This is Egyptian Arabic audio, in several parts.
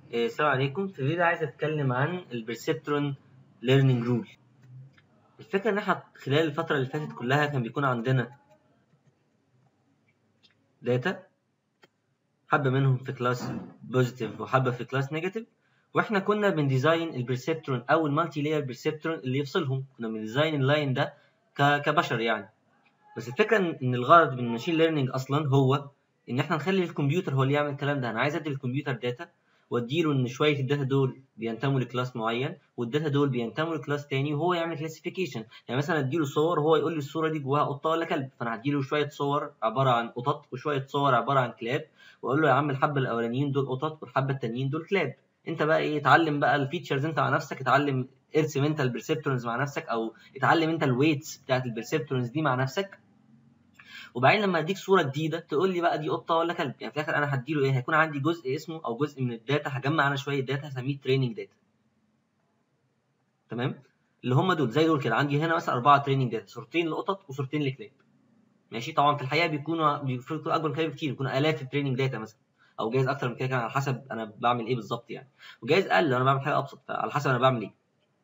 إيه، السلام عليكم في الفيديو عايز اتكلم عن البرسبترون ليرنينج رول الفكره ان احنا خلال الفتره اللي فاتت كلها كان بيكون عندنا داتا حبه منهم في كلاس بوزيتيف وحبه في كلاس نيجاتيف واحنا كنا بنديزاين البرسبترون او المالتي لاير برسبترون اللي يفصلهم كنا بنديزاين اللاين ده ك- كبشر يعني بس الفكره ان إن الغرض من الماشين ليرنينج اصلا هو ان احنا نخلي الكمبيوتر هو اللي يعمل الكلام ده انا عايز ادي الكمبيوتر داتا واديله ان شويه الداتا دول بينتموا لكلاس معين والداتا دول بينتموا لكلاس تاني وهو يعمل كلاسيفيكيشن يعني مثلا اديله صور وهو يقول لي الصوره دي جواها قطه ولا كلب فانا هديله شويه صور عباره عن قطط وشويه صور عباره عن كلاب واقول له يا عم الحبه الاولانيين دول قطط والحبه التانيين دول كلاب انت بقى ايه اتعلم بقى الفيتشرز انت مع نفسك اتعلم ارسم انت البرسبتورنز مع نفسك او اتعلم انت الويتس بتاعت البرسبتورنز دي مع نفسك وبعدين لما اديك صوره جديده تقول لي بقى دي قطه ولا كلب يعني في الاخر انا هديله ايه هيكون عندي جزء اسمه او جزء من الداتا هجمع انا شويه داتا هسميه تريننج داتا تمام اللي هم دول زي دول كده عندي هنا مثلا اربعه تريننج داتا صورتين لقطط وصورتين لكلاب ماشي طبعا في الحقيقه بيكونوا بيكونوا اكبر من كده بكتير بيكونوا الاف التريننج داتا مثلا او جايز اكتر من كده كمان على حسب انا بعمل ايه بالظبط يعني وجايز اقل لو انا بعمل حاجه ابسط على حسب انا بعمل ايه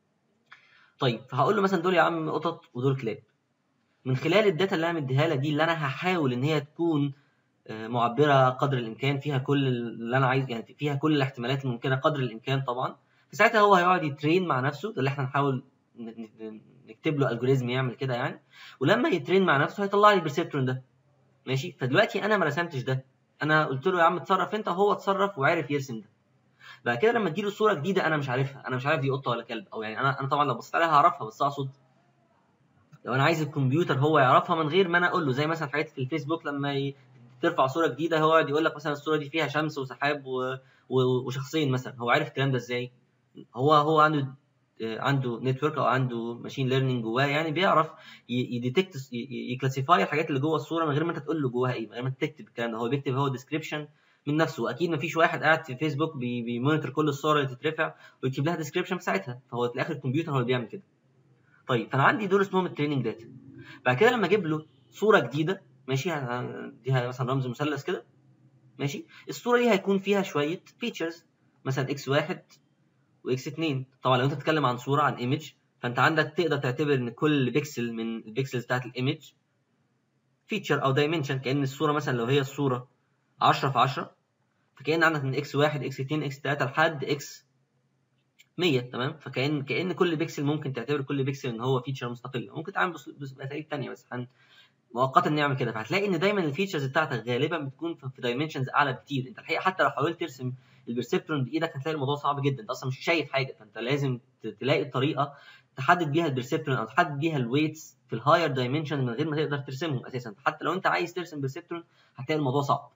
طيب فهقول له مثلا دول يا عم قطط ودول كلاب من خلال الداتا اللي انا مديها لك دي اللي انا هحاول ان هي تكون آه، معبره قدر الامكان فيها كل اللي انا عايز يعني فيها كل الاحتمالات الممكنه قدر الامكان طبعا فساعتها هو هيقعد يترين مع نفسه ده اللي احنا نحاول ن- ن- نكتب له الجوريزم يعمل كده يعني ولما يترين مع نفسه هيطلع لي البرسبترون ده ماشي فدلوقتي انا ما رسمتش ده انا قلت له يا عم اتصرف انت وهو اتصرف وعرف يرسم ده بعد كده لما اديله صوره جديده انا مش عارفها انا مش عارف دي قطه ولا كلب او يعني انا انا طبعا لو بصيت عليها هعرفها بس اقصد لو انا عايز الكمبيوتر هو يعرفها من غير ما انا اقول له زي مثلا حاجات في الفيسبوك لما ي... ترفع صوره جديده هو يقعد يقول لك مثلا الصوره دي فيها شمس وسحاب و... و... وشخصين مثلا هو عارف الكلام ده ازاي هو هو عنده آه، عنده نتورك او عنده ماشين ليرنينج جواه يعني بيعرف يديتكت يكلاسيفاي الحاجات اللي جوه الصوره من غير ما انت تقول له جواها ايه من غير ما انت تكتب الكلام ده هو بيكتب هو ديسكريبشن من نفسه واكيد ما فيش واحد قاعد في فيسبوك بي... بيمونيتور كل الصور اللي تترفع ويكتب لها ديسكريبشن في ساعتها فهو في الاخر الكمبيوتر هو اللي بيعمل كده طيب فانا عندي دول اسمهم التريننج داتا بعد كده لما اجيب له صوره جديده ماشي هديها مثلا رمز مثلث كده ماشي الصوره دي هيكون فيها شويه فيتشرز مثلا اكس واحد واكس 2 طبعا لو انت بتتكلم عن صوره عن ايمج فانت عندك تقدر تعتبر ان كل بيكسل من البيكسلز بتاعت الايمج فيتشر او دايمنشن كان الصوره مثلا لو هي الصوره 10 في 10 فكان عندك من اكس 1 اكس 2 اكس 3 لحد اكس 100 تمام فكان كان كل بيكسل ممكن تعتبر كل بيكسل ان هو فيتشر مستقل ممكن تعمل بس- بس- باساليب ثانيه بس هن مؤقتا نعمل كده فهتلاقي ان دايما الفيتشرز بتاعتك غالبا بتكون في في دايمنشنز اعلى بكتير انت الحقيقه حتى لو حاولت ترسم البرسبترون بايدك هتلاقي الموضوع صعب جدا انت اصلا مش شايف حاجه فانت لازم ت- تلاقي طريقه تحدد بيها البرسبترون او تحدد بيها الويتس في الهاير دايمنشن من غير ما تقدر ترسمهم اساسا حتى لو انت عايز ترسم برسبترون هتلاقي الموضوع صعب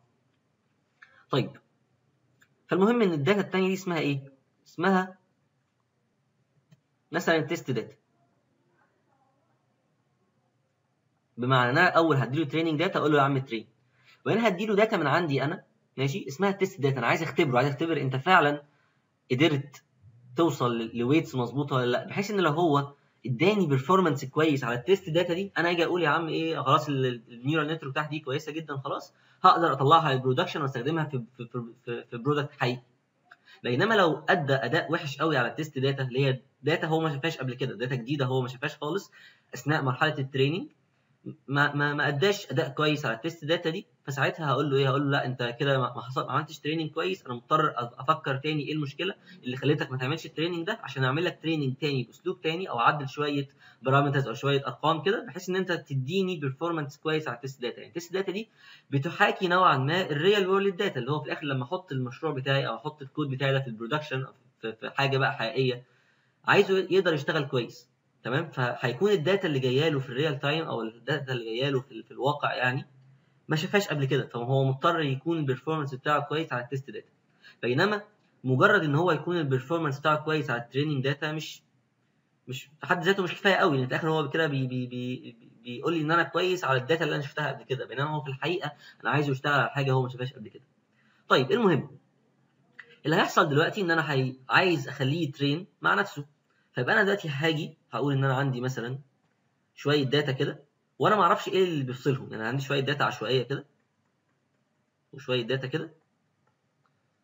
طيب فالمهم ان الداتا الثانيه دي اسمها ايه اسمها مثلا تيست داتا بمعنى ان انا اول هديله تريننج داتا اقول له يا عم ترين وبعدين هديله داتا من عندي انا ماشي اسمها تيست داتا انا عايز اختبره عايز اختبر انت فعلا قدرت توصل لويتس مظبوطه ولا لا بحيث ان لو هو اداني بيرفورمانس كويس على التيست داتا دي انا اجي اقول يا عم ايه خلاص النيورال نتورك بتاعتي دي كويسه جدا خلاص هقدر اطلعها للبرودكشن واستخدمها في في في, في, في برودكت حقيقي بينما لو ادى اداء وحش قوي على التيست داتا اللي هي داتا هو ما شافهاش قبل كده داتا جديده هو ما شافهاش خالص اثناء مرحله التريننج ما ما ما اداش اداء كويس على التيست داتا دي فساعتها هقول له ايه هقول له لا انت كده ما ما حصل ما عملتش تريننج كويس انا مضطر أ- افكر تاني ايه المشكله اللي خلتك ما تعملش التريننج ده عشان اعمل لك تريننج تاني باسلوب تاني او اعدل شويه بارامترز او شويه ارقام كده بحيث ان انت تديني بيرفورمانس كويس على التيست داتا يعني التيست داتا دي بتحاكي نوعا ما الريال وورلد داتا اللي هو في الاخر لما احط المشروع بتاعي او احط الكود بتاعي ده في البرودكشن أو في في حاجه بقى حقيقيه عايزه يقدر يشتغل كويس تمام فهيكون الداتا اللي جايه له في الريال تايم او الداتا اللي جايه له في, في الواقع يعني ما شافهاش قبل كده فهو مضطر يكون البرفورمانس بتاعه كويس على التيست داتا بينما مجرد ان هو يكون البرفورمانس بتاعه كويس على التريننج داتا مش مش في حد ذاته مش كفايه قوي لان في الاخر هو كده بي بي بي بيقول لي ان انا كويس على الداتا اللي انا شفتها قبل كده بينما هو في الحقيقه انا عايزه يشتغل على حاجه هو ما شافهاش قبل كده طيب المهم اللي هيحصل دلوقتي ان انا هي... عايز اخليه يترين مع نفسه فيبقى انا دلوقتي هاجي هقول ان انا عندي مثلا شويه داتا كده وانا ما اعرفش ايه اللي بيفصلهم يعني عندي شويه داتا عشوائيه كده وشويه داتا كده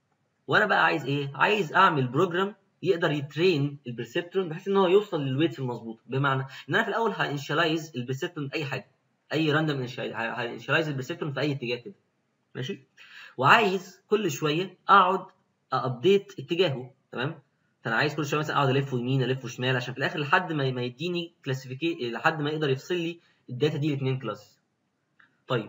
وانا بقى عايز ايه عايز اعمل بروجرام يقدر يترين البرسبترون بحيث ان هو يوصل للويتس المظبوط بمعنى ان انا في الاول هانشلايز البرسبترون اي حاجه اي راندوم هانشلايز البرسبترون في اي اتجاه كده ماشي وعايز كل شويه اقعد ابديت اتجاهه تمام فانا عايز كل شويه مثلا اقعد الف يمين الف شمال عشان في الاخر لحد ما ما يديني كلاسيفيكي لحد ما يقدر يفصل لي الداتا دي لاثنين كلاس طيب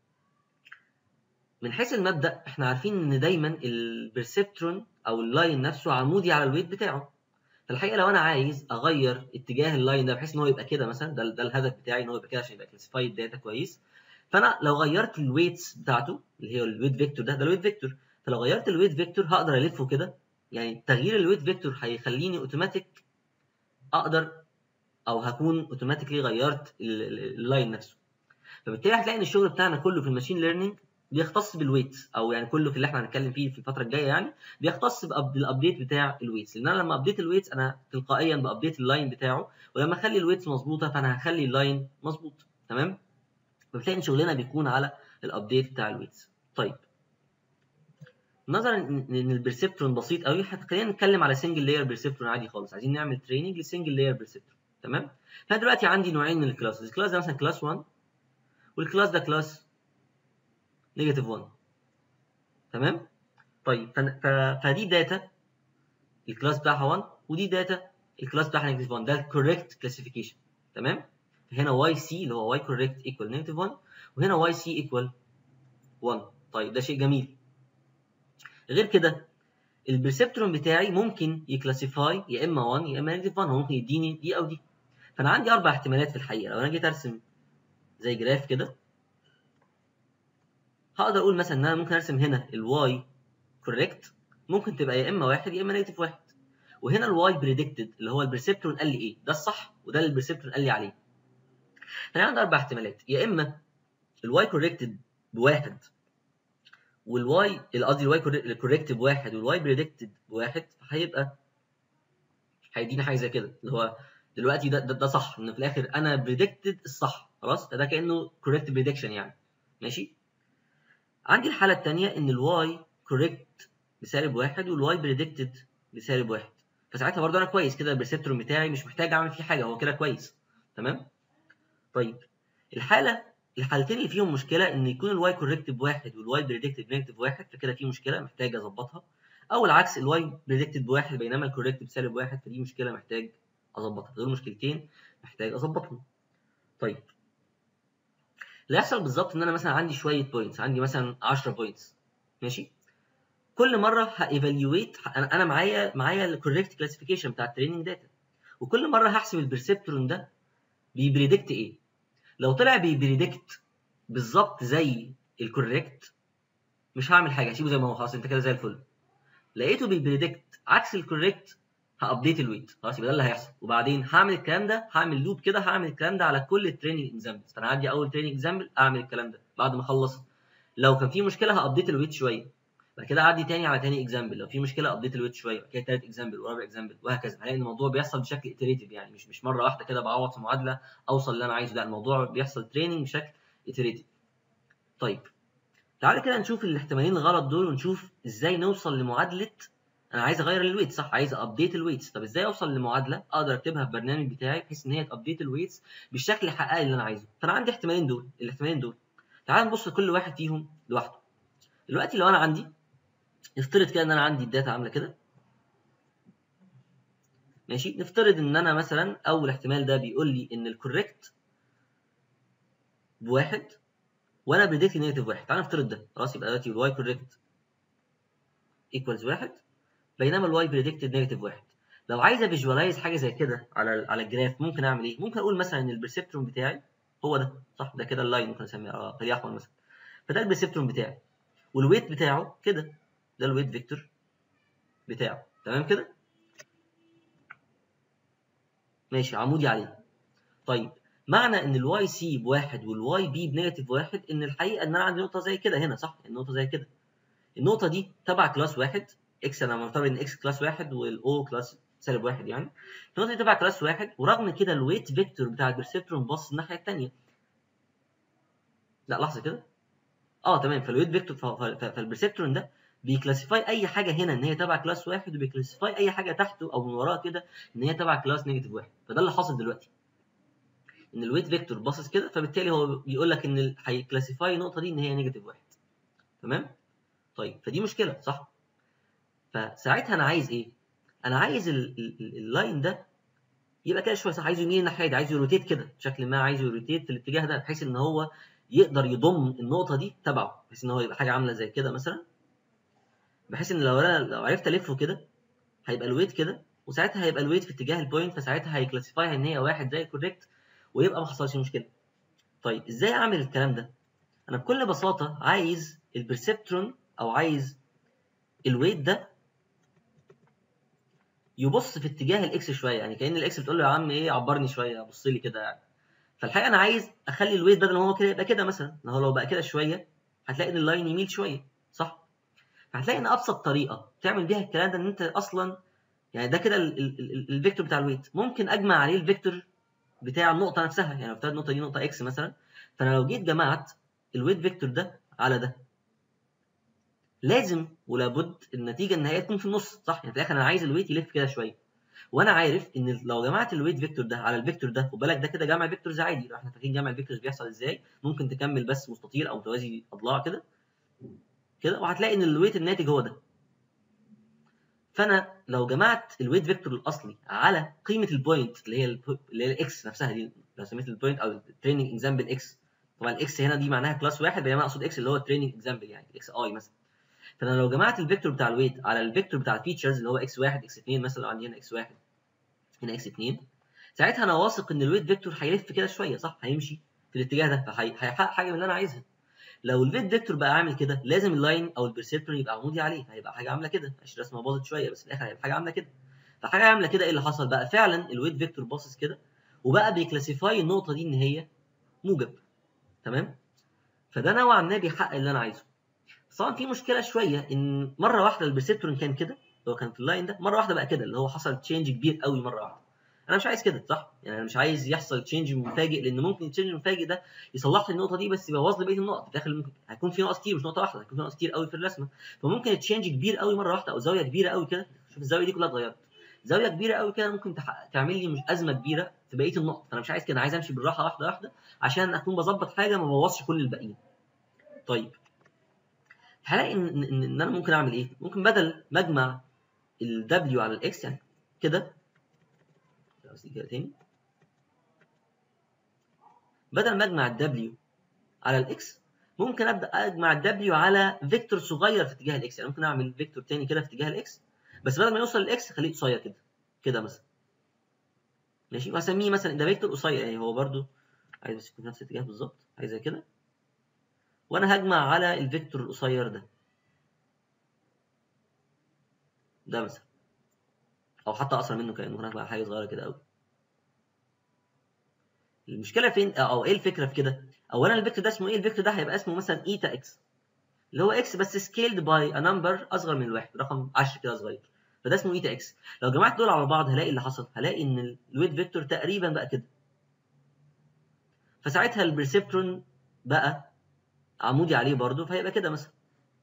من حيث المبدا احنا عارفين ان دايما البرسبترون او اللاين نفسه عمودي على الويت بتاعه فالحقيقه لو انا عايز اغير اتجاه اللاين ده بحيث ان هو يبقى كده مثلا ده, ده الهدف بتاعي ان هو يبقى كده عشان يبقى كلاسيفايد داتا كويس فانا لو غيرت الويتس بتاعته اللي هي الويت فيكتور ده ده الويت فيكتور فلو غيرت الويت فيكتور هقدر الفه كده يعني تغيير الويت فيكتور هيخليني اوتوماتيك اقدر او هكون اوتوماتيكلي غيرت اللاين نفسه فبالتالي هتلاقي ان الشغل بتاعنا كله في الماشين ليرنينج بيختص بالويتس او يعني كله في اللي احنا هنتكلم فيه في الفتره الجايه يعني بيختص بالابديت بتاع الويتس لان انا لما ابديت الويتس انا تلقائيا بابديت اللاين بتاعه ولما اخلي الويتس مظبوطه فانا هخلي اللاين مظبوط تمام فبتلاقي ان شغلنا بيكون على الابديت بتاع الويتس طيب نظرا ان البرسبترون بسيط قوي خلينا نتكلم على سنجل لاير برسبترون عادي خالص عايزين نعمل تريننج لسنجل لاير برسبترون تمام فانا دلوقتي عندي نوعين من الكلاسز الكلاس ده مثلا كلاس 1 والكلاس ده كلاس نيجاتيف 1 تمام طيب فدي داتا الكلاس بتاعها 1 ودي داتا الكلاس بتاعها نيجاتيف 1 ده الكوريكت كلاسيفيكيشن تمام هنا واي سي اللي هو واي كوريكت ايكوال نيجاتيف 1 وهنا واي سي ايكوال 1 طيب ده شيء جميل غير كده البرسبترون بتاعي ممكن يكلاسيفاي يا اما 1 يا اما نيجاتيف 1 هو ممكن يديني دي او دي فانا عندي اربع احتمالات في الحقيقه لو انا جيت ارسم زي جراف كده هقدر اقول مثلا ان انا ممكن ارسم هنا الواي كوريكت ممكن تبقى يا اما واحد يا اما نيجاتيف واحد وهنا الواي بريدكتد اللي هو البرسبترون قال لي ايه ده الصح وده اللي البرسبترون قال لي عليه فانا عندي اربع احتمالات يا اما الواي كوريكتد بواحد والواي قصدي الواي كوريكتد بواحد والواي بريدكتد بواحد فهيبقى هيديني حاجه زي كده اللي هو دلوقتي ده, ده, ده صح ان في الاخر انا بريدكتد الصح خلاص ده كانه كوريكت بريدكشن يعني ماشي عندي الحاله الثانيه ان الواي كوريكت بسالب واحد والواي بريدكتد بسالب واحد فساعتها برضه انا كويس كده البرسبترون بتاعي مش محتاج اعمل فيه حاجه هو كده كويس تمام طيب الحاله الحالتين اللي فيهم مشكله ان يكون الواي كوريكت بواحد والواي بريدكتد بنيجاتيف واحد فكده في مشكله محتاج اظبطها او العكس الواي بريدكتد بواحد بينما الكوريكت بسالب واحد فدي مشكله محتاج اظبطها دول مشكلتين محتاج اظبطهم طيب اللي هيحصل بالظبط ان انا مثلا عندي شويه بوينتس عندي مثلا 10 بوينتس ماشي كل مره هايفالويت انا معايا معايا الكوريكت كلاسيفيكيشن بتاع التريننج داتا وكل مره هحسب البرسبترون ده بيبريدكت ايه لو طلع بيبريدكت بالظبط زي الكوريكت مش هعمل حاجه هسيبه زي ما هو خلاص انت كده زي الفل لقيته بيبريدكت عكس الكوريكت هابديت الويت خلاص يبقى ده اللي هيحصل وبعدين هعمل الكلام ده هعمل لوب كده هعمل الكلام ده على كل التريننج اكزامبلز فانا هعدي اول تريننج اكزامبل اعمل الكلام ده بعد ما اخلص لو كان في مشكله هابديت الويت شويه بعد كده اعدي تاني على تاني اكزامبل لو في مشكله ابديت الويت شويه بعد كده تالت اكزامبل ورابع اكزامبل وهكذا هلاقي ان الموضوع بيحصل بشكل اتريتيف يعني مش مش مره واحده كده بعوض في معادله اوصل اللي انا عايزه لا الموضوع بيحصل تريننج بشكل اتريتيف طيب تعالى كده نشوف الاحتمالين الغلط دول ونشوف ازاي نوصل لمعادله انا عايز اغير الويت صح عايز ابديت الويتس طب ازاي اوصل لمعادله اقدر اكتبها في البرنامج بتاعي بحيث ان هي تابديت الويتس بالشكل اللي يحقق لي اللي انا عايزه فانا عندي احتمالين دول الاحتمالين دول تعال نبص لكل واحد فيهم لوحده دلوقتي لو انا عندي نفترض كده ان انا عندي الداتا عامله كده ماشي نفترض ان انا مثلا اول احتمال ده بيقول لي ان الكوريكت بواحد وانا بريدكت نيجاتيف واحد تعال نفترض ده خلاص يبقى دلوقتي الواي كوريكت ايكوالز واحد بينما الواي بريدكتد نيجاتيف واحد لو عايز افيجوالايز حاجه زي كده على على الجراف ممكن اعمل ايه؟ ممكن اقول مثلا ان البرسبترون بتاعي هو ده صح ده كده اللاين ممكن اسميه اه خليه احمر مثلا فده البرسبترون بتاعي والويت بتاعه كده ده الويت فيكتور بتاعه تمام كده؟ ماشي عمودي عليه طيب معنى ان الواي سي بواحد والواي بي بنيجاتيف واحد ان الحقيقه ان انا عندي نقطه زي كده هنا صح؟ النقطه زي كده النقطه دي تبع كلاس واحد اكس انا معتبر ان اكس كلاس واحد والاو كلاس سالب واحد يعني النقطه دي تبع كلاس واحد ورغم كده الويت فيكتور بتاع البرسبترون باص الناحيه الثانيه لا لحظه كده اه تمام فالويت فيكتور فالبرسبترون ده بيكلاسيفاي اي حاجه هنا ان هي تبع كلاس واحد وبيكلاسيفاي اي حاجه تحته او من وراه كده ان هي تبع كلاس نيجاتيف واحد فده اللي حاصل دلوقتي ان الويت فيكتور باصص كده فبالتالي هو بيقول لك ان هيكلاسيفاي النقطه دي ان هي نيجاتيف واحد تمام طيب فدي مشكله صح فساعتها انا عايز ايه انا عايز اللاين ده يبقى كده شويه صح عايزه يميل الناحيه دي عايزه يروتيت كده بشكل ما عايزه يروتيت في الاتجاه ده بحيث ان هو يقدر يضم النقطه دي تبعه بحيث ان هو يبقى حاجه عامله زي كده مثلا بحيث ان لو انا لو عرفت الفه كده هيبقى الويت كده وساعتها هيبقى الويت في اتجاه البوينت فساعتها هيكلاسيفايها ان هي واحد زي الكوريكت ويبقى ما حصلش مشكله طيب ازاي اعمل الكلام ده انا بكل بساطه عايز البرسبترون او عايز الويت ده يبص في اتجاه الاكس شويه يعني كان الاكس بتقول له يا عم ايه عبرني شويه بص لي كده يعني فالحقيقه انا عايز اخلي الويت بدل ما هو كده يبقى كده مثلا هو لو بقى كده شويه هتلاقي ان اللاين يميل شويه صح فهتلاقي ان ابسط طريقه تعمل بيها الكلام ده ان انت اصلا يعني ده كده الفيكتور بتاع الويت ممكن اجمع عليه الفيكتور بتاع النقطه نفسها يعني افترض النقطه دي نقطه اكس مثلا فانا لو جيت جمعت الويت فيكتور ده على ده لازم ولابد النتيجه النهائيه تكون في النص صح يعني في الاخر انا عايز الويت يلف كده شويه وانا عارف ان لو جمعت الويت فيكتور ده على الفيكتور ده وبالك ده كده جمع فيكتورز عادي لو احنا فاكرين جمع الفيكتورز بيحصل ازاي ممكن تكمل بس مستطيل او متوازي اضلاع كده كده وهتلاقي ان الويت الناتج هو ده فانا لو جمعت الويت فيكتور الاصلي على قيمه البوينت اللي هي اللي هي الاكس نفسها دي لو سميت البوينت او التريننج اكزامبل اكس طبعا الاكس هنا دي معناها كلاس واحد بينما اقصد اكس اللي هو التريننج اكزامبل يعني اكس اي مثلا فانا لو جمعت الفيكتور بتاع الويت على الفيكتور بتاع الفيتشرز اللي هو اكس 1 اكس 2 مثلا عندي هنا اكس 1 هنا اكس 2 ساعتها انا واثق ان الويت فيكتور هيلف كده شويه صح هيمشي في الاتجاه ده فهيحقق حاجه من اللي انا عايزها لو الفيت فيكتور بقى عامل كده لازم اللاين او البرسبترون يبقى عمودي عليه هيبقى حاجه عامله كده مش رسمه باظت شويه بس في الاخر هيبقى حاجه عامله كده فحاجه عامله كده ايه اللي حصل بقى فعلا الويت فيكتور باصص كده وبقى بيكلاسيفاي النقطه دي ان هي موجب تمام فده نوعا ما بيحقق اللي انا عايزه طبعا في مشكله شويه ان مره واحده البرسبترون كان كده هو كان في اللاين ده مره واحده بقى كده اللي هو حصل تشينج كبير قوي مره واحده انا مش عايز كده صح يعني انا مش عايز يحصل تشينج مفاجئ لان ممكن التشينج المفاجئ ده يصلح لي النقطه دي بس يبوظ لي بقيه النقط في الاخر ممكن هيكون في نقص كتير مش نقطه واحده هيكون في نقص كتير قوي في الرسمه فممكن تشينج كبير قوي مره واحده او زاويه كبيره قوي كده شوف الزاويه دي كلها اتغيرت زاويه كبيره قوي كده ممكن تحقق تعمل لي مش ازمه كبيره في بقيه النقط فانا مش عايز كده عايز امشي بالراحه واحده واحده عشان اكون بظبط حاجه ما بوظش كل الباقيين طيب هلاقي ان ان, إن انا ممكن اعمل ايه ممكن بدل ما اجمع ال W على الاكس يعني كده كده تاني بدل ما اجمع ال W على الاكس ممكن ابدا اجمع ال W على فيكتور صغير في اتجاه الاكس يعني ممكن اعمل فيكتور تاني كده في اتجاه الاكس بس بدل ما يوصل للاكس خليه قصير كده كده مثلا ماشي وهسميه مثلا ده فيكتور قصير يعني هو برده عايز بس يكون نفس الاتجاه بالظبط عايزها كده وانا هجمع على الفيكتور القصير ده ده مثلا او حتى اقصر منه كان ممكن اجمع حاجه صغيره كده قوي المشكله فين او ايه الفكره في كده اولا الفيكتور ده اسمه ايه الفيكتور ده هيبقى اسمه مثلا ايتا اكس اللي هو اكس بس سكيلد باي ا نمبر اصغر من الواحد رقم 10 كده صغير فده اسمه ايتا اكس لو جمعت دول على بعض هلاقي اللي حصل هلاقي ان الويت فيكتور تقريبا بقى كده فساعتها البرسبترون بقى عمودي عليه برضو فهيبقى كده مثلا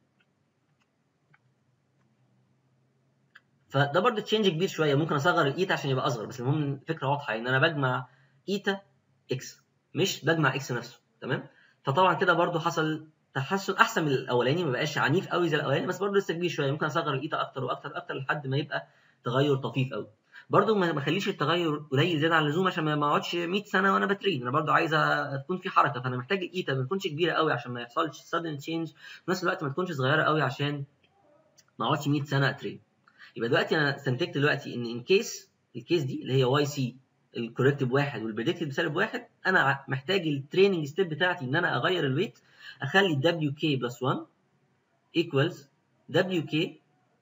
فده برضو تشينج كبير شويه ممكن اصغر الايتا عشان يبقى اصغر بس المهم الفكره واضحه ان انا بجمع ايتا اكس مش بجمع اكس نفسه تمام فطبعا كده برضو حصل تحسن احسن من الاولاني ما بقاش عنيف قوي زي الاولاني بس برضو لسه كبير شويه ممكن اصغر الايتا اكتر واكتر اكتر لحد ما يبقى تغير طفيف قوي برضو ما اخليش التغير قليل زياده عن اللزوم عشان ما اقعدش 100 سنه وانا بترين انا برضو عايزه تكون في حركه فانا محتاج الايتا ما تكونش كبيره قوي عشان ما يحصلش سادن تشينج في نفس الوقت ما تكونش صغيره قوي عشان ما اقعدش 100 سنه اترين يبقى دلوقتي انا استنتجت دلوقتي ان ان كيس الكيس دي اللي هي واي سي الكوريكت بواحد والبريدكتد بسالب واحد انا محتاج التريننج ستيب بتاعتي ان انا اغير الويت اخلي دبليو كي بلس 1 ايكوالز دبليو كي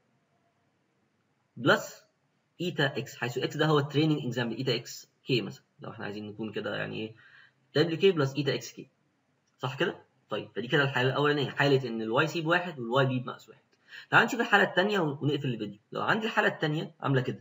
بلس ايتا اكس حيث اكس ده هو التريننج اكزامبل ايتا اكس كي مثلا لو احنا عايزين نكون كده يعني ايه دبليو كي بلس ايتا اكس كي صح كده؟ طيب فدي كده الحاله الاولانيه حاله ان الواي سي بواحد والواي بي بناقص واحد تعال نشوف الحاله الثانيه ونقفل الفيديو لو عندي الحاله الثانيه عامله كده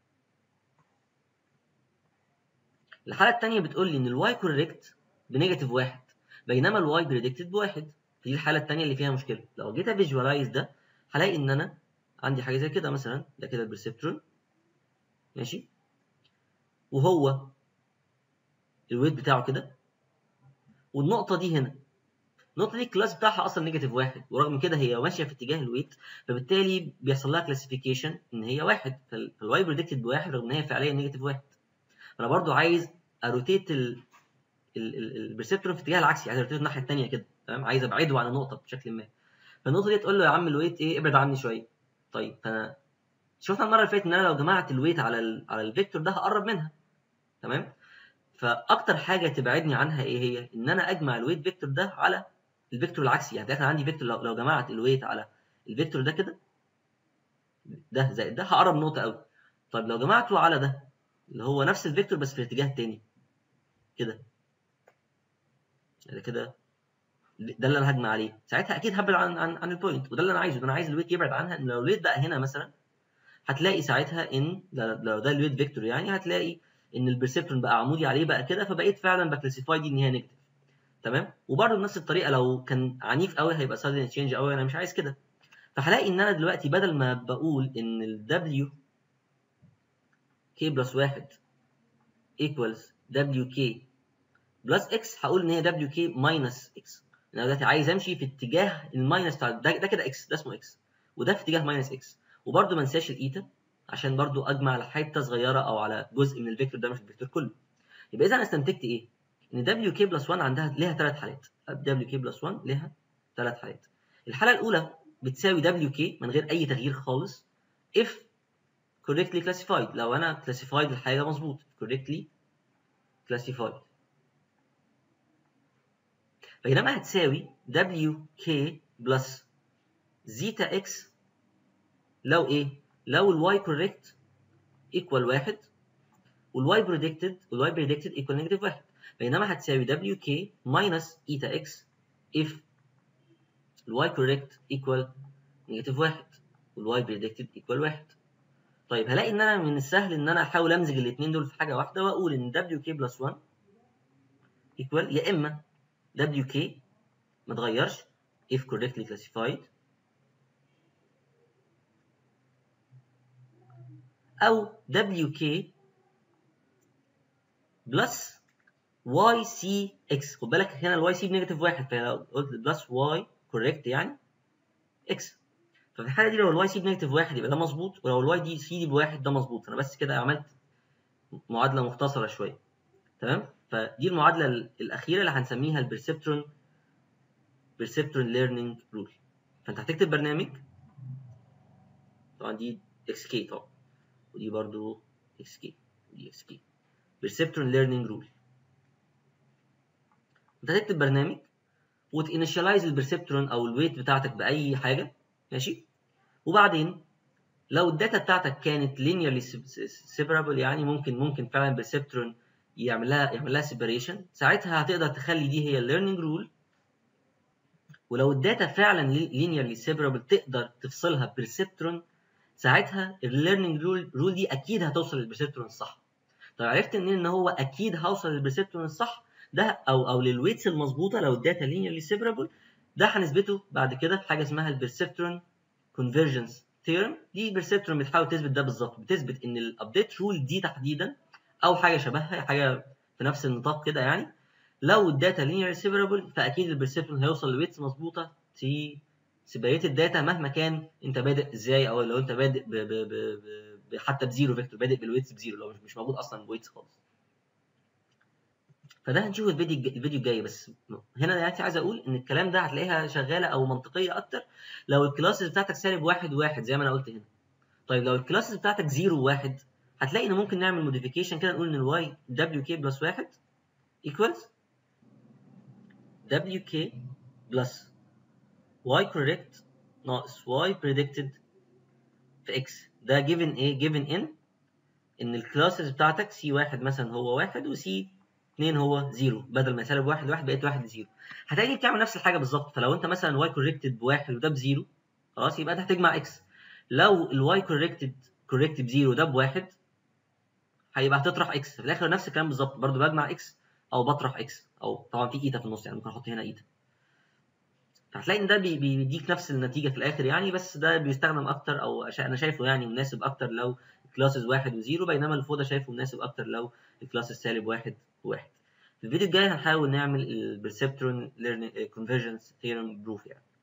الحاله الثانيه بتقول لي ان الواي كوريكت بنيجاتيف واحد بينما الواي بريدكتد بواحد دي الحاله الثانيه اللي فيها مشكله لو جيت افيجواليز ده هلاقي ان انا عندي حاجه زي كده مثلا ده كده البرسبترون ماشي وهو الويت بتاعه كده والنقطه دي هنا النقطه دي الكلاس بتاعها اصلا نيجاتيف واحد ورغم كده هي ماشيه في اتجاه الويت فبالتالي بيحصل لها كلاسيفيكيشن ان هي واحد فالواي بريدكتد بواحد رغم ان هي فعليا نيجاتيف واحد انا برضو عايز اروتيت البرسبترون في الاتجاه العكسي عايز اروتيت الناحيه الثانيه كده تمام عايز ابعده عن النقطه بشكل ما فالنقطه دي تقول له يا عم الويت ايه ابعد عني شويه طيب فانا شفنا المره اللي فاتت ان انا لو جمعت الويت على ال على الفيكتور ده هقرب منها تمام فاكتر حاجه تبعدني عنها ايه هي ان انا اجمع الويت فيكتور ده على الفيكتور العكسي يعني دلوقتي عندي فيكتور لو, لو جمعت الويت على الفيكتور ده كده ده زائد ده هقرب نقطه قوي طيب لو جمعته على ده اللي هو نفس الفيكتور بس في الاتجاه التاني كده كده ده اللي انا هجمع عليه ساعتها اكيد هبعد عن عن, عن البوينت وده اللي انا عايزه ده انا عايز الويت يبعد عنها ان لو الويت بقى هنا مثلا هتلاقي ساعتها ان لو ده الويت فيكتور يعني هتلاقي ان البرسبترون بقى عمودي عليه بقى كده فبقيت فعلا بكلاسيفاي دي ان هي نيجاتيف تمام وبرده بنفس الطريقه لو كان عنيف قوي هيبقى سادن تشينج قوي انا مش عايز كده فهلاقي ان انا دلوقتي بدل ما بقول ان ال W k بلس 1 equals WK بلس x هقول ان هي WK ماينس x انا دلوقتي عايز امشي في اتجاه الماينس بتاع ده, ده كده x ده اسمه x وده في اتجاه ماينس x وبرده ما انساش الايتا عشان برده اجمع على حته صغيره او على جزء من الفيكتور ده مش الفيكتور كله يبقى اذا انا استنتجت ايه؟ ان WK بلس 1 عندها ليها ثلاث حالات WK بلس 1 ليها ثلاث حالات الحاله الاولى بتساوي WK من غير اي تغيير خالص if correctly classified لو انا classified الحاجه مظبوط correctly classified بينما هتساوي WK بلس زيتا x لو ايه؟ لو الواي correct equal واحد والواي predicted والواي predicted equal negative واحد بينما هتساوي WK minus eta x if الواي correct equal negative واحد والواي predicted equal واحد طيب هلاقي ان انا من السهل ان انا احاول امزج الاثنين دول في حاجه واحده واقول ان WK plus 1 equal يا اما WK ما اتغيرش if correctly classified او WK بلس واي سي اكس خد بالك هنا الواي سي بنيجاتيف واحد فلو قلت بلس واي كوريكت يعني اكس ففي الحاله دي لو الواي سي بنيجاتيف واحد يبقى ده مظبوط ولو الواي دي سي دي بواحد ده مظبوط انا بس كده عملت معادله مختصره شويه تمام فدي المعادله الاخيره اللي هنسميها البرسبترون برسبترون ليرنينج رول فانت هتكتب برنامج طبعا دي اكس كي طبعا ودي برضو اكس كي ودي اكس كي perceptron learning rule انت هتكتب برنامج وتinitialize البرسبترون او الويت بتاعتك باي حاجه ماشي وبعدين لو الداتا بتاعتك كانت linearly separable يعني ممكن ممكن فعلا البرسبترون يعمل لها يعمل لها separation ساعتها هتقدر تخلي دي هي learning rule ولو الداتا فعلا linearly separable تقدر تفصلها برسبترون ساعتها الليرنينج رول رول دي اكيد هتوصل للبرسبترون الصح طيب عرفت منين ان هو اكيد هوصل للبرسبترون الصح ده او او للويتس المظبوطه لو الداتا لينيرلي سيبرابل ده هنثبته بعد كده في حاجه اسمها البرسبترون كونفرجنس ثيورم دي البرسبترون بتحاول تثبت ده بالظبط بتثبت ان الابديت رول دي تحديدا او حاجه شبهها حاجه في نفس النطاق كده يعني لو الداتا لينيرلي سيبرابل فاكيد البرسبترون هيوصل لويتس مظبوطه تي سيبريت الداتا مهما كان انت بادئ ازاي او لو انت بادئ ب ب ب ب حتى بزيرو فيكتور بادئ بالويتس بزيرو لو مش مش موجود اصلا ويتس خالص فده هنشوفه الفيديو الفيديو الجاي بس هنا دلوقتي عايز اقول ان الكلام ده هتلاقيها شغاله او منطقيه اكتر لو الكلاسز بتاعتك سالب واحد وواحد زي ما انا قلت هنا طيب لو الكلاسز بتاعتك زيرو وواحد هتلاقي ان ممكن نعمل موديفيكيشن كده نقول ان الواي دبليو كي بلس واحد ايكوالز دبليو كي بلس واي كوريكت ناقص واي بريدكتد في اكس ده جيفن ايه جيفن ان ان الكلاسز بتاعتك سي واحد مثلا هو واحد وسي 2 هو زيرو بدل ما سالب واحد واحد بقيت واحد زيرو هتلاقي بتعمل نفس الحاجه بالظبط فلو انت مثلا واي كوريكتد بواحد وده بزيرو خلاص يبقى انت هتجمع اكس لو الواي كوريكتد كوريكت بزيرو ده بواحد هيبقى هتطرح اكس في الاخر نفس الكلام بالظبط برضو بجمع اكس او بطرح اكس او طبعا في ايتا في النص يعني ممكن احط هنا ايتا فهتلاقي ان ده بي- بيديك نفس النتيجه في الاخر يعني بس ده بيستخدم اكتر او شا- انا شايفه يعني مناسب اكتر لو الكلاسز واحد وزيرو بينما اللي فوق ده شايفه مناسب اكتر لو الكلاسز سالب واحد وواحد في الفيديو الجاي هنحاول نعمل البرسبترون كونفرجنس ثيرم بروف يعني